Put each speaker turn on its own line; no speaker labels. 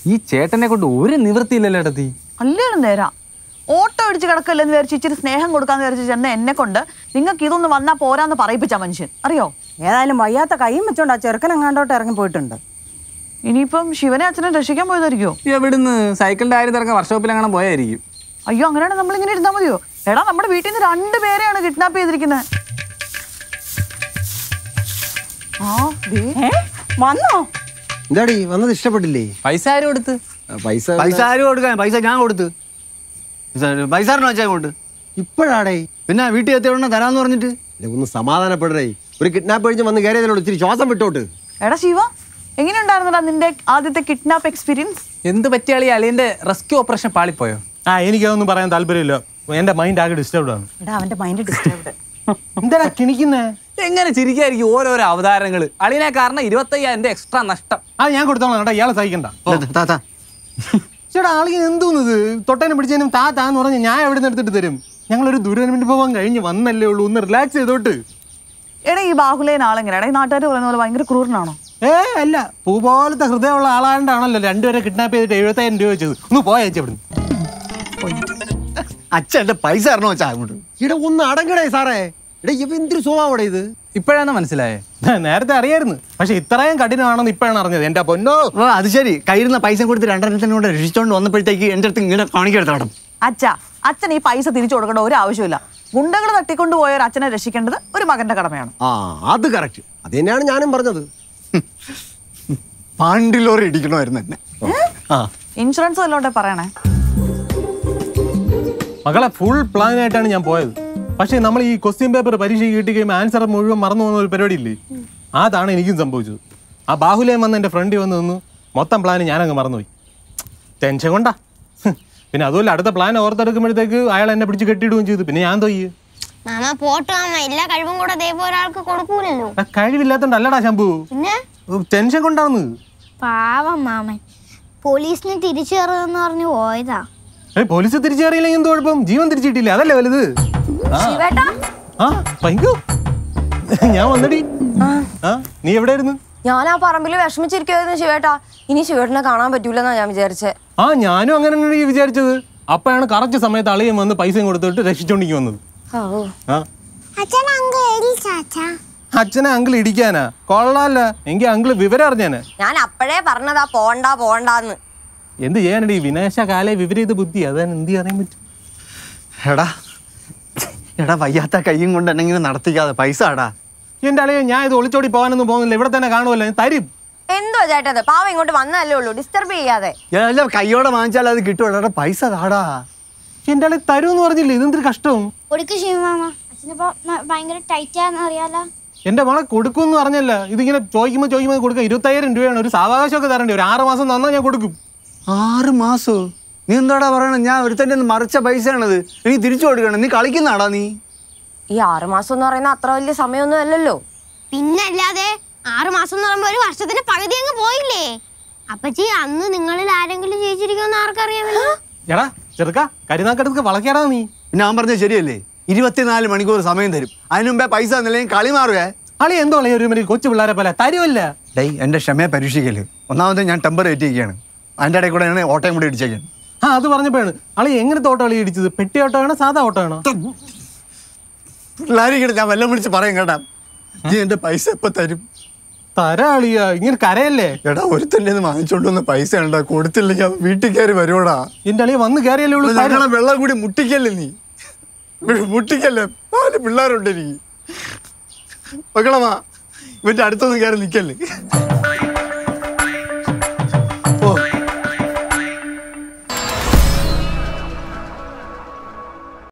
ഈ ചേട്ടനെ കൊണ്ട് ഒരു നിവൃത്തിയില്ലല്ലോ ഏട്ടത്തി
അല്ലേലും നേരാ ഓട്ടോ അടിച്ച് കിടക്കല്ലെന്ന് വിചാരിച്ച് ഇച്ചിരി സ്നേഹം കൊടുക്കാന്ന് വിചാരിച്ച് ചെന്ന എന്നെ കൊണ്ട് നിങ്ങൾക്ക് ഇതൊന്നും വന്നാ പോരാന്ന് പറയിപ്പിച്ച മനുഷ്യൻ അറിയോ
ഏതായാലും വയ്യാത്ത കൈയും വെച്ചോണ്ട് ആ ചെറുക്കൻ എങ്ങാണ്ടോട്ട് ഇറങ്ങി പോയിട്ടുണ്ട്
ഇനിയിപ്പം ശിവനെ അച്ഛനെ രക്ഷിക്കാൻ പോയതായിരിക്കോ
എവിടുന്ന് സൈക്കിളിന്റെ ആയിരം തിരക്കാൻ വർക്ക്ഷോപ്പിൽ അങ്ങനെ പോയായിരിക്കും
അയ്യോ അങ്ങനെയാണ് നമ്മൾ ഇങ്ങനെ ഇരുന്നാ മതിയോ എടാ നമ്മുടെ വീട്ടിൽ നിന്ന് രണ്ട് പേരെയാണ് കിഡ്നാപ്പ് ചെയ്തിരിക്കുന്നത് ആ ദേ.
ഏ വന്നോ
എന്താടി വന്നത് ഇഷ്ടപ്പെട്ടില്ലേ
പൈസ ആരും എടുത്ത്
ആ, പൈസ
പൈസ ആരും കൊടുക്കാൻ പൈസ ഞാൻ കൊടുത്ത് പൈസ- പൈസ ആരണോ വെച്ചാൽ കൊണ്ട്
ഇപ്പോഴാടേ
പിന്നെ വീട്ടിൽ എത്തിയ ഉടനെ തരാന്ന് പറഞ്ഞിട്ട്
ഇല്ല, ഒന്ന് സമാധാനപ്പെടേ ഒരു കിഡ്നാപ്പ് കഴിഞ്ഞ് വന്ന് കയറിയതിനോട് ഇച്ചിരി ശ്വാസം വിട്ടോട്ട്
എടാ ശിവ എങ്ങനെയുണ്ടായിരുന്നടാ നിന്റെ ആദ്യത്തെ കിഡ്നാപ്പ് എക്സ്പീരിയൻസ്
എന്ത് പറ്റിയാളി അളിയന്റെ റെസ്ക്യൂ ഓപ്പറേഷൻ പാളിപ്പോയോ
ആ എനിക്കതൊന്നും പറയാൻ താല്പര്യമില്ല എന്റെ മൈൻഡ് ആകെ ഡിസ്റ്റർബ്ഡ് ആണ്
എടാ അവന്റെ മൈൻഡ് ഡിസ്റ്റർബ്ഡ്
എന്താ കിണിക്കുന്നേ
എങ്ങനെ ചിരിക്കായിരിക്കും ഓരോരോ അവതാരങ്ങൾ അളിയനെ കാരണം ഇരുപത്തയ്യായിരം എക്സ്ട്രാ നഷ്ടം
ആ ഞാൻ കൊടുത്തോളാം കേട്ടോ ഇയാളെ സഹിക്കണ്ട
താ, താ.
ചേട്ടാ ആളിങ്ങനെ എന്തോന്നത് തൊട്ടേനും പിടിച്ചതിനും താ താന്ന് പറഞ്ഞ് ഞാൻ എവിടെ നിന്ന് എടുത്തിട്ട് തരും ഞങ്ങളൊരു ദുരനുഭവം കഴിഞ്ഞ് വന്നല്ലേ ഉള്ളൂ ഒന്ന് റിലാക്സ് ചെയ്തോട്ട്
എടാ ഈ ബാഹുലേൻ ആളെങ്ങനെയാടാ ഈ നാട്ടുകാർ പറയുന്ന പോലെ ഭയങ്കര ക്രൂരനാണോ
ഏ അല്ല പൂ പോലത്തെ ഹൃദയമുള്ള ആളാണ്ടാണല്ലോ രണ്ടുപേരെ കിഡ്നാപ്പ് ചെയ്തിട്ട് എഴുപത്തായിരം രൂപ വെച്ചത് ഒന്ന് പോയച്ചു അവിടുന്ന്
അച്ഛൻ എന്റെ പൈസ തരണോ വെച്ചാ അങ്ങോട്ട്
ഇവിടെ ഒന്ന് അടങ്ങടേ സാറേ എടാ ഇവ എന്തൊരു സ്വഭാവടെ ഇത്
ഇപ്പോഴാണ് മനസ്സിലായേ
നേരത്തെ അറിയായിരുന്നു പക്ഷെ ഇത്രയും കഠിനമാണെന്ന് ഇപ്പോഴാണ് അറിഞ്ഞത് എന്റെ പൊന്നോ
ഓ അത് ശരി കയ്യിരുന്ന പൈസ കൊടുത്ത് രണ്ടെണ്ണത്തിനും കൂടെ രക്ഷിച്ചോണ്ട് വന്നപ്പോഴത്തേക്ക് എൻ്റെ അടുത്ത് ഇങ്ങനെ കാണിക്കെടുത്തോടം
അച്ഛ അച്ഛൻ ഈ പൈസ തിരിച്ചു കൊടുക്കേണ്ട ഒരു ആവശ്യമില്ല ഗുണ്ടകൾ തട്ടിക്കൊണ്ടു പോയ ഒരു അച്ഛനെ രക്ഷിക്കേണ്ടത് ഒരു മകന്റെ കടമയാണ്
ആ അത് കറക്റ്റ് അത് തന്നെയാണ് ഞാനും പറഞ്ഞത്
പാണ്ടിലോറി ഇടിക്കണമായിരുന്നു എന്നെ ആ
ഇൻഷുറൻസ് വല്ലോട്ടെ പറയണേ
മകളെ ഫുൾ പ്ലാൻ ആയിട്ടാണ് ഞാൻ പോയത് പക്ഷേ നമ്മൾ ഈ ക്വസ്റ്റ്യൻ പേപ്പർ പരീക്ഷ കിട്ടി കഴിയുമ്പോൾ ആൻസർ മുഴുവൻ മറന്നു പോകുന്ന ഒരു പരിപാടി ഇല്ലേ അതാണ് എനിക്കും സംഭവിച്ചത് ആ ബാഹുലയം വന്ന് എൻ്റെ ഫ്രണ്ട് വന്ന് നിന്നു മൊത്തം പ്ലാൻ ഞാനങ്ങ് മറന്നുപോയി ടെൻഷൻ കൊണ്ടാ ഹ്. പിന്നെ അതുമല്ല അടുത്ത പ്ലാൻ ഓർത്തെടുക്കുമ്പോഴത്തേക്ക് അയാൾ എന്നെ പിടിച്ച് കെട്ടിയിടുകയും ചെയ്തു പിന്നെ ഞാൻ തോയ്യ്
മാമ പോട്ട് മാമ എല്ലാ കഴിവും കൂടെ ദൈവം ഒരാൾക്ക് കൊടുക്കൂലല്ലോ
കഴിവില്ലാത്തോണ്ട് അല്ലടാ ശംഭു
പിന്നെ
ടെൻഷൻ കൊണ്ടാണ്
പാവം മാമൻ പോലീസിന് തിരിച്ചു കയറുമെന്ന് പറഞ്ഞു പോയതാ
ഏയ് പോലീസ് തിരിച്ചറിയില്ലെങ്കിൽ എന്ത് കുഴപ്പം ജീവൻ തിരിച്ചിട്ടില്ല അതല്ലേ വലുത്
ശിവേട്ടാ
ആ ഭയങ്കു ഞാൻ വന്നടി ആ നീ എവിടെയായിരുന്നു
ഞാൻ ആ പറമ്പിൽ വിഷമിച്ചിരിക്കുവായിരുന്നു ശിവേട്ടാ ഇനി ശിവേട്ടനെ കാണാൻ പറ്റൂലെന്നാ ഞാൻ വിചാരിച്ചേ
ആ ഞാനും അങ്ങനെ തന്നെയാണ് വിചാരിച്ചത് അപ്പോഴാണ് കറക്റ്റ് സമയത്ത് അളിയൻ വന്ന് പൈസയും കൊടുത്തിട്ട് രക്ഷിച്ചോണ്ടിക്ക് വന്നത്
ഓ
ആ
അച്ഛൻ അങ്ക് ചാച്ചാ
അച്ഛനെ അങ്കിൾ ഇടിക്കാനാ കൊള്ളാല്ല എങ്കിൽ അങ്കിള് വിവരം അറിഞ്ഞാനെ
ഞാൻ അപ്പോഴേ പറഞ്ഞതാ പോണ്ട പോണ്ടാന്ന്
എന്ത് ചെയ്യാനടി വിനാശ കാലേ വിപരീത ബുദ്ധി അതാണ് എന്ത് അറിയാൻ പറ്റും
എടാ എടാ വയ്യാത്ത കൈയും കൊണ്ട് എന്നെ ഇങ്ങനെ നടത്തിക്കാതെ പൈസ ആടാ
എന്റെ അളിയ ഞാൻ ഇത് ഒളിച്ചോടി പോകാനൊന്നും പോകുന്നില്ല ഇവിടെ തന്നെ കാണുമല്ലോ ഞാൻ തരും
എന്തോ ചേട്ടത് പാവം ഇങ്ങോട്ട് വന്നല്ലേ ഉള്ളൂ ഡിസ്റ്റർബ് ചെയ്യാതെ
എല്ലാം കൈയോടെ വാങ്ങിച്ചാൽ അത് കിട്ടുമല്ലോ എടാ പൈസ താടാ
എന്റെ അളി തരുമെന്ന് പറഞ്ഞില്ലേ ഇതെന്തൊരു കഷ്ടം
കൊടുക്ക് ശിവമാമ അച്ഛനിപ്പോ ഭയങ്കര ടൈറ്റാന്ന് അറിയാലോ
എന്റെ മോളെ കൊടുക്കുമെന്ന് പറഞ്ഞല്ല ഇതിങ്ങനെ ചോദിക്കുമ്പോൾ ചോദിക്കുമ്പോൾ കൊടുക്കാം ഇരുപത്തയ്യായിരം രൂപയാണ് ഒരു സാവകാശമൊക്കെ തരണ്ടേ ഒരു ആറ് മാസം തന്നാൽ ഞാൻ കൊടുക്കും
ആറ് മാസോ നീ എന്താടാ പറയണത് ഞാൻ ഒരുത്തൻ്റെ കയ്യിന്ന് മറിച്ച പൈസയാണത് നീ തിരിച്ചു കൊടുക്കണം നീ കളിക്കുന്നാടാ നീ
ഈ ആറ് മാസം എന്ന് പറയുന്ന അത്ര വലിയ സമയമൊന്നും അല്ലല്ലോ
പിന്നല്ലാതെ ആറ് മാസം എന്ന് പറയുമ്പോ ഒരു വർഷത്തിന്റെ പകുതി അങ്ങ് പോയില്ലേ അപ്പച്ചി അന്ന് നിങ്ങളിൽ ആരെങ്കിലും ജയിച്ചിരിക്കുമെന്ന് ആർക്കറിയാമല്ലോ
എടാ ചെറുക്ക കരുനാക്കടത്ത് വളക്കാടാ നീ
പിന്നെ ഞാൻ പറഞ്ഞത് ശരിയല്ലേ ഇരുപത്തിനാല് മണിക്കൂർ സമയം തരും അതിന് മുമ്പേ പൈസ തന്നില്ലെങ്കിൽ കളി മാറുവേ
അളി എന്തോ അളിയ ഒരു മണി കൊച്ചു പിള്ളേരെ പോലെ തരുമല്ല
ഡേയ് എൻ്റെ ക്ഷമയെ പരീക്ഷിക്കല് ഒന്നാമത് ഞാൻ ടെമ്പർ ഏറ്റിരിക്കുകയാണ് അതിൻ്റെ ഇടയിൽ കൂടെ ഞാൻ ഓട്ടയും കൂടി ഇടിച്ചേക്കാണ്
ആ അത് പറഞ്ഞപ്പോഴാണ് അളി എങ്ങനത്തെ ഓട്ടോ അളി ഇടിച്ചത് പെട്ടി ഓട്ടോ ആണോ സാധാ ഓട്ടോ ആണോ
പിള്ളേരിക്കട്ടെ ഞാൻ വെല്ലം വിളിച്ച് പറയും കേട്ടാ നീ എൻ്റെ പൈസ എപ്പോൾ തരും
തരാ അളിയ ഇങ്ങനെ കരയല്ലേ
എടാ ഒരുത്തൻ്റെ നിന്ന് വാങ്ങിച്ചോണ്ട് വന്ന പൈസ ഉണ്ടാ കൊടുത്തില്ലെങ്കിൽ അവൻ വീട്ടിൽ കയറി വരുവോടാ
എന്റെ അളിയ വന്ന് കയറിയല്ലേ ഉള്ളൂ തരാം.
ഞങ്ങളെ വെള്ളം കൂടി മുട്ടിക്കല്ലേ നീ വി- മുട്ടിക്കല്ലേ നാല് പിള്ളേരുണ്ട് എനിക്ക് മക്കളമാ ഇവന്റെ അടുത്തൊന്നും കയറി നിൽക്കല്ലേ